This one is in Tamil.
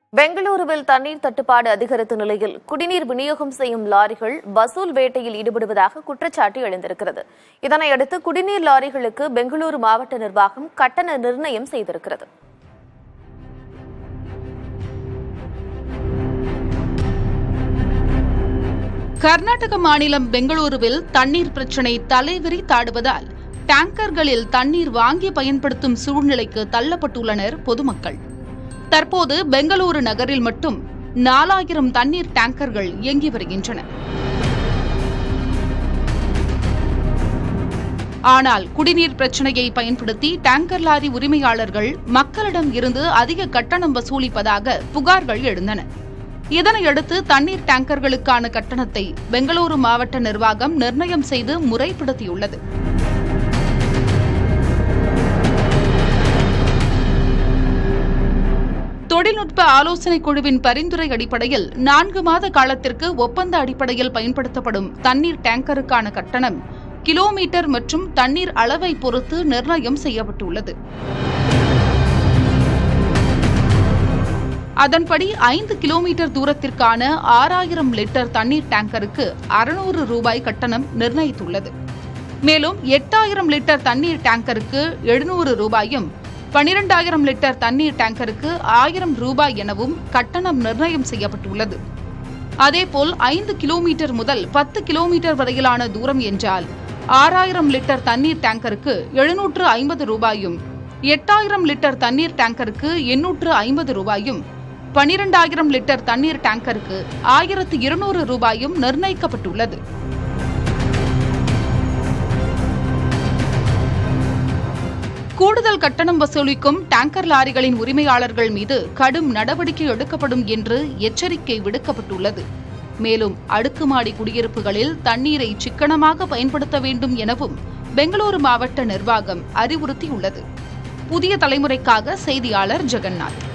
பெங்களூருவில் தண்ணீர் தட்டுப்பாடு அதிகரித்த நிலையில் குடிநீர் விநியோகம் செய்யும் லாரிகள் வசூல் வேட்டையில் ஈடுபடுவதாக குற்றச்சாட்டு எழுந்திருக்கிறது இதனையடுத்து குடிநீர் லாரிகளுக்கு பெங்களூரு மாவட்ட நிர்வாகம் கட்டண நிர்ணயம் செய்திருக்கிறது கர்நாடக மாநிலம் பெங்களூருவில் தண்ணீர் பிரச்சினை தலைவிரி தாடுவதால் டேங்கர்களில் தண்ணீர் வாங்கி பயன்படுத்தும் சூழ்நிலைக்கு தள்ளப்பட்டுள்ளனர் பொதுமக்கள் தற்போது பெங்களூரு நகரில் மட்டும் நாலாயிரம் தண்ணீர் டேங்கர்கள் இயங்கி வருகின்றன ஆனால் குடிநீர் பிரச்சனையை பயன்படுத்தி டேங்கர் லாரி உரிமையாளர்கள் மக்களிடம் இருந்து அதிக கட்டணம் வசூலிப்பதாக புகார்கள் எழுந்தன இதனையடுத்து தண்ணீர் டேங்கர்களுக்கான கட்டணத்தை பெங்களூரு மாவட்ட நிர்வாகம் நிர்ணயம் செய்து முறைப்படுத்தியுள்ளது தொழில்நுட்ப ஆலோசனைக் குழுவின் பரிந்துரை அடிப்படையில் நான்கு மாத காலத்திற்கு ஒப்பந்த அடிப்படையில் பயன்படுத்தப்படும் தண்ணீர் டேங்கருக்கான கட்டணம் கிலோமீட்டர் மற்றும் தண்ணீர் அளவை பொறுத்து நிர்ணயம் செய்யப்பட்டுள்ளது அதன்படி ஐந்து கிலோமீட்டர் தூரத்திற்கான ஆறாயிரம் லிட்டர் தண்ணீர் டேங்கருக்கு அறுநூறு ரூபாய் கட்டணம் நிர்ணயித்துள்ளது மேலும் எட்டாயிரம் லிட்டர் தண்ணீர் டேங்கருக்கு எழுநூறு ரூபாயும் பனிரெண்டாயிரம் லிட்டர் தண்ணீர் டேங்கருக்கு ஆயிரம் ரூபாய் எனவும் கட்டணம் நிர்ணயம் செய்யப்பட்டுள்ளது அதேபோல் ஐந்து கிலோமீட்டர் முதல் பத்து கிலோமீட்டர் வரையிலான தூரம் என்றால் ஆறாயிரம் லிட்டர் தண்ணீர் டேங்கருக்கு எழுநூற்று ஐம்பது ரூபாயும் எட்டாயிரம் லிட்டர் தண்ணீர் டேங்கருக்கு எண்ணூற்று ஐம்பது ரூபாயும் பனிரெண்டாயிரம் லிட்டர் தண்ணீர் டேங்கருக்கு ஆயிரத்து இருநூறு ரூபாயும் நிர்ணயிக்கப்பட்டுள்ளது கூடுதல் கட்டணம் வசூலிக்கும் டேங்கர் லாரிகளின் உரிமையாளர்கள் மீது கடும் நடவடிக்கை எடுக்கப்படும் என்று எச்சரிக்கை விடுக்கப்பட்டுள்ளது மேலும் அடுக்குமாடி குடியிருப்புகளில் தண்ணீரை சிக்கனமாக பயன்படுத்த வேண்டும் எனவும் பெங்களூரு மாவட்ட நிர்வாகம் அறிவுறுத்தியுள்ளது புதிய தலைமுறைக்காக செய்தியாளர் ஜெகநாத்